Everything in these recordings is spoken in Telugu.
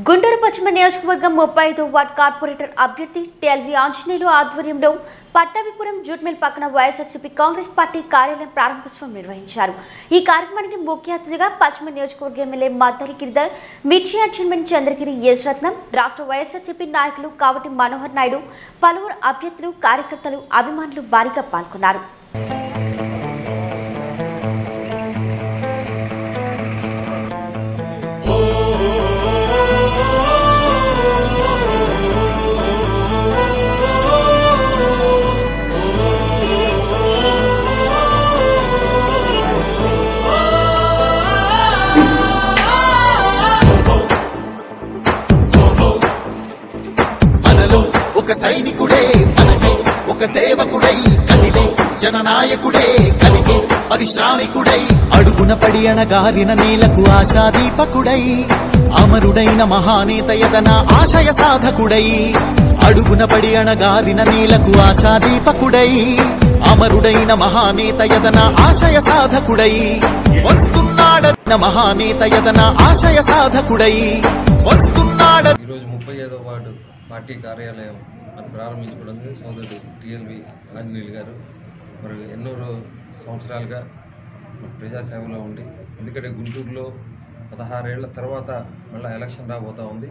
గుంటూరు పశ్చిమ నియోజకవర్గం ముప్పై ఐదు వార్డ్ కార్పొరేటర్ అభ్యర్థి టిఎల్వి ఆంజనేయులు ఆధ్వర్యంలో పట్టాభిపురం జూట్మిల్ పక్కన వైఎస్ఆర్సీపీ కాంగ్రెస్ పార్టీ కార్యాలయం ప్రారంభోత్సవం నిర్వహించారు ఈ కార్యక్రమానికి ముఖ్య అతిథిగా పశ్చిమ నియోజకవర్గ ఎమ్మెల్యే మద్దరి గిరిధర్ మిర్చియా చైర్మన్ చంద్రగిరి ఎస్ రత్నం రాష్ట్ర వైఎస్ఆర్సీపీ నాయకులు కావటి మనోహర్ నాయుడు పలువురు అభ్యర్థులు కార్యకర్తలు అభిమానులు భారీగా పాల్గొన్నారు మనలో ఒక సైనికుడే మనలో ఒక సేవకుడై కదిలే జననాయకుడే కలిగే పరిశ్రామికుడై అడుగున పడి అణగారిన నేలకు ఆశాదీపకుడై అమరుడైన మహానేత యదన ఆశయ సాధకుడై అడుగున పడి అణగారిన నేలకు ఆశాదీపకుడై అమరుడైన మహానేత యదన ఆశయ సాధకుడై వస్తున్నాడన్న మహానేత యదన ఆశయ సాధకుడై వస్తున్నాడ ఈరోజు ముప్పై ఐదో వార్డు పార్టీ కార్యాలయం మరి ప్రారంభించుకోవడం సోదరుడు టిఎల్వి ఆంజనేయులు గారు మరి ఎన్నో రో- సంవత్సరాలుగా మరి ప్రజాసేవలో ఉండి ఎందుకంటే గుంటూరులో పదహారేళ్ల తర్వాత మళ్ళీ ఎలక్షన్ రాబోతా ఉంది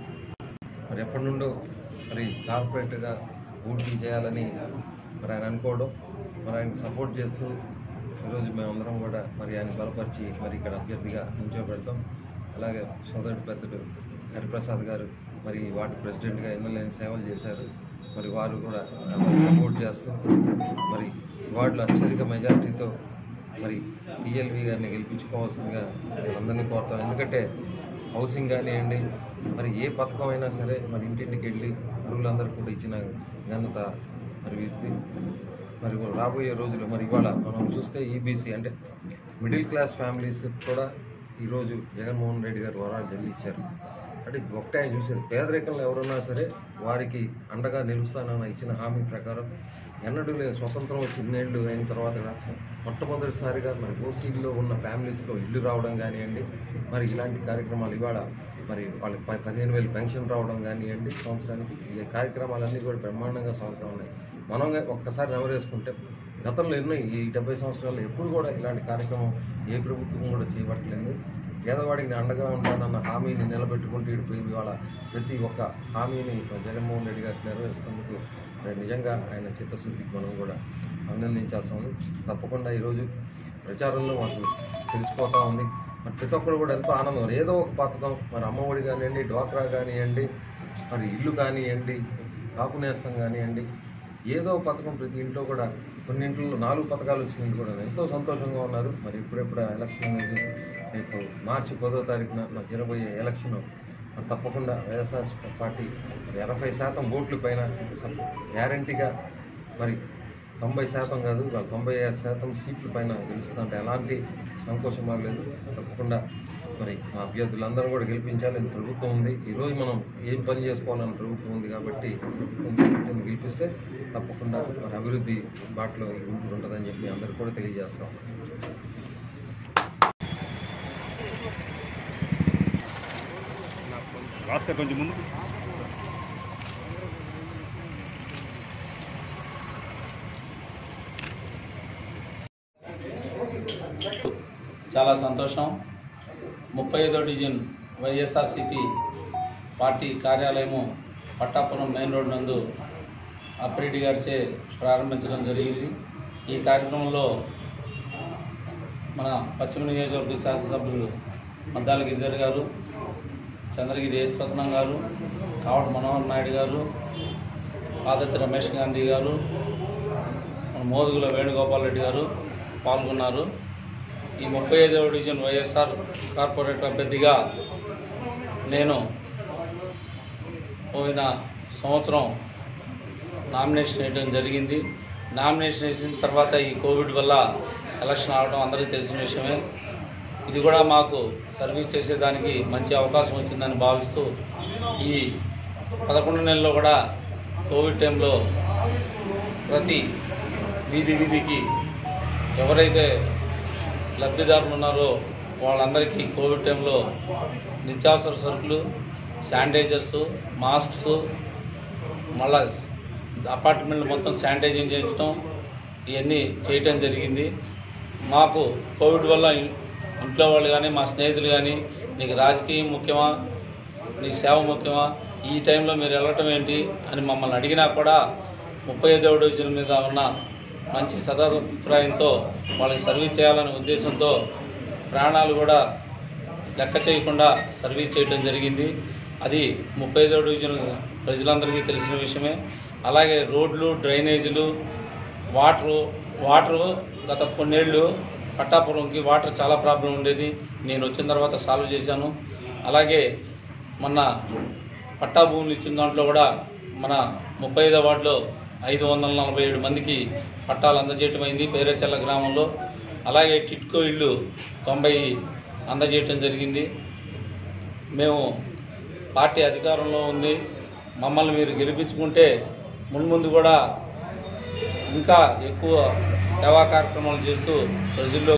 మరి ఎప్పటి నుండో మరి కార్పొరేట్గా పోటీ చేయాలని మరి ఆయన అనుకోవడం మరి ఆయనకు సపోర్ట్ చేస్తూ ఈరోజు మేమందరం కూడా మరి ఆయన బలపరిచి మరి ఇక్కడ అభ్యర్థిగా నిల్చోబెడతాం అలాగే సోదరుడు పెద్దడు హరిప్రసాద్ గారు మరి వార్డు ప్రెసిడెంట్గా ఎన్నోలేని సేవలు చేశారు మరి వారు కూడా సపోర్ట్ చేస్తూ మరి వార్డులో అత్యధిక మెజార్టీతో మరి టీఎల్వి గారిని గెలిపించుకోవాల్సిందిగా నేను అందరినీ కోరుతాను ఎందుకంటే హౌసింగ్ కానివ్వండి మరి ఏ పథకం అయినా సరే మరి ఇంటింటికి వెళ్ళి అరువులందరూ కూడా ఇచ్చిన ఘనత మరి వీరిది మరి రాబోయే రోజులు మరి ఇవాళ మనం చూస్తే ఈబీసీ అంటే మిడిల్ క్లాస్ ఫ్యామిలీస్ కూడా ఈరోజు జగన్మోహన్ రెడ్డి గారు వరాలు చెల్లించారు అంటే ఒకటే ఆయన చూసేది పేదరికంలో ఎవరున్నా సరే వారికి అండగా నిలుస్తానన్న ఇచ్చిన హామీ ప్రకారం ఎన్నడూ లేని స్వతంత్రం వచ్చి ఇన్నేళ్ళు అయిన తర్వాత కూడా మొట్టమొదటిసారిగా మరి ఓసీలో ఉన్న ఫ్యామిలీస్లో ఇల్లు రావడం కానివ్వండి మరి ఇలాంటి కార్యక్రమాలు ఇవాళ మరి వాళ్ళకి ప- పదిహేను వేలు పెన్షన్ రావడం కానివ్వండి సంవత్సరానికి ఈ కార్యక్రమాలన్నీ కూడా బ్రహ్మాండంగా సాగుతూ ఉన్నాయి మనం ఒక్కసారి నెవరేసుకుంటే గతంలో ఎన్నో ఈ డెబ్బై సంవత్సరాల్లో ఎప్పుడు కూడా ఇలాంటి కార్యక్రమం ఏ ప్రభుత్వం కూడా చేయబట్టలేదు పేదవాడికి నేను అండగా ఉంటానన్న హామీని నిలబెట్టుకుంటూ ఇడిపోయి ఇవాళ ప్రతి ఒక్క హామీని జగన్మోహన్ రెడ్డి గారికి నెరవేరుస్తున్నందుకు మరి నిజంగా ఆయన చిత్తశుద్ధికి మనం కూడా అభినందించాల్సి ఉంది తప్పకుండా ఈరోజు ప్రచారంలో మాకు తెలిసిపోతా ఉంది మరి ప్రతి ఒక్కరు కూడా ఎంతో ఆనందం ఏదో ఒక పథకం మరి అమ్మఒడి కానివ్వండి డ్వాక్రా కానివ్వండి మరి ఇల్లు కానివ్వండి కాపు నేస్తం కానివ్వండి ఏదో ఒక పథకం ప్రతి ఇంట్లో కూడా కొన్ని ఇంట్లో నాలుగు పథకాలు వచ్చినట్టు కూడా ఎంతో సంతోషంగా ఉన్నారు మరి ఇప్పుడెప్పుడు ఎలక్షన్ అనేది రేపు మార్చి పదో తారీఖున నాకు జరగబోయే ఎలక్షన్ మరి తప్పకుండా వైఎస్ఆర్ పార్టీ మరి ఎనభై శాతం ఓట్ల పైన గ్యారంటీగా మరి తొంభై శాతం కాదు వాళ్ళు తొంభై ఐదు శాతం సీట్ల పైన గెలుస్తుంటే ఎలాంటి సంకోచం బాగలేదు తప్పకుండా మరి మా అభ్యర్థులందరూ కూడా గెలిపించాలి ఇంత ప్రభుత్వం ఉంది ఈరోజు మనం ఏం పని చేసుకోవాలని ప్రభుత్వం ఉంది కాబట్టి ప్రభుత్వం గెలిపిస్తే తప్పకుండా మరి అభివృద్ధి బాటలో ఈ గుంటూరు ఉంటుందని చెప్పి అందరికీ కూడా తెలియజేస్తాం భాస్కర్ కొంచెం ముందు చాలా సంతోషం ముప్పై ఐదో డివిజన్ వైఎస్ఆర్సిపి పార్టీ కార్యాలయము పట్టాపురం మెయిన్ రోడ్ నందు అప్రెడ్డి గారిచే ప్రారంభించడం జరిగింది ఈ కార్యక్రమంలో మన పశ్చిమ నియోజకవర్గ శాసనసభ్యులు మద్దాల గిరిధర్ గారు చంద్రగిరి యేసురత్నం గారు కావటి మనోహర్ నాయుడు గారు ఆదిత్య రమేష్ గాంధీ గారు మన మోదుగుల వేణుగోపాల్ రెడ్డి గారు పాల్గొన్నారు ఈ ముప్పై ఐదవ డివిజన్ వైఎస్ఆర్ కార్పొరేటర్ అభ్యర్థిగా నేను పోయిన సంవత్సరం నామినేషన్ వేయడం జరిగింది నామినేషన్ వేసిన తర్వాత ఈ కోవిడ్ వల్ల ఎలక్షన్ అవడం అందరికీ తెలిసిన విషయమే ఇది కూడా మాకు సర్వీస్ చేసేదానికి మంచి అవకాశం వచ్చిందని భావిస్తూ ఈ పదకొండు నెలల్లో కూడా కోవిడ్ టైంలో ప్రతి వీధి వీధికి ఎవరైతే లబ్ధిదారులు ఉన్నారో వాళ్ళందరికీ కోవిడ్ టైంలో నిత్యావసర సరుకులు శానిటైజర్స్ మాస్క్స్ మళ్ళా అపార్ట్మెంట్లు మొత్తం శానిటైజింగ్ చేయించడం ఇవన్నీ చేయటం జరిగింది మాకు కోవిడ్ వల్ల ఇన్- ఇంట్లో వాళ్ళు కానీ మా స్నేహితులు కానీ నీకు రాజకీయం ముఖ్యమా నీకు సేవ ముఖ్యమా ఈ టైంలో మీరు వెళ్ళటం ఏంటి అని మమ్మల్ని అడిగినా కూడా ముప్పై ఐదవ డివిజన్ మీద ఉన్న మంచి సదాభిప్రాయంతో వాళ్ళకి సర్వీస్ చేయాలనే ఉద్దేశంతో ప్రాణాలు కూడా లెక్క చేయకుండా సర్వీస్ చేయడం జరిగింది అది ముప్పై ఐదో డివిజన్ ప్రజలందరికీ తెలిసిన విషయమే అలాగే రోడ్లు డ్రైనేజీలు వాటరు వాటరు గత కొన్నేళ్ళు పట్టాపురంకి వాటర్ చాలా ప్రాబ్లం ఉండేది నేను వచ్చిన తర్వాత సాల్వ్ చేశాను అలాగే మొన్న పట్టా భూములు ఇచ్చిన దాంట్లో కూడా మన ముప్పై ఐదో వార్డులో ఐదు వందల నలభై ఏడు మందికి పట్టాలు అందజేయటం అయింది పేరేచల్ల గ్రామంలో అలాగే టిట్కో ఇళ్ళు తొంభై అందజేయటం జరిగింది మేము పార్టీ అధికారంలో ఉంది మమ్మల్ని మీరు గెలిపించుకుంటే మున్ముందు కూడా ఇంకా ఎక్కువ సేవా కార్యక్రమాలు చేస్తూ ప్రజల్లో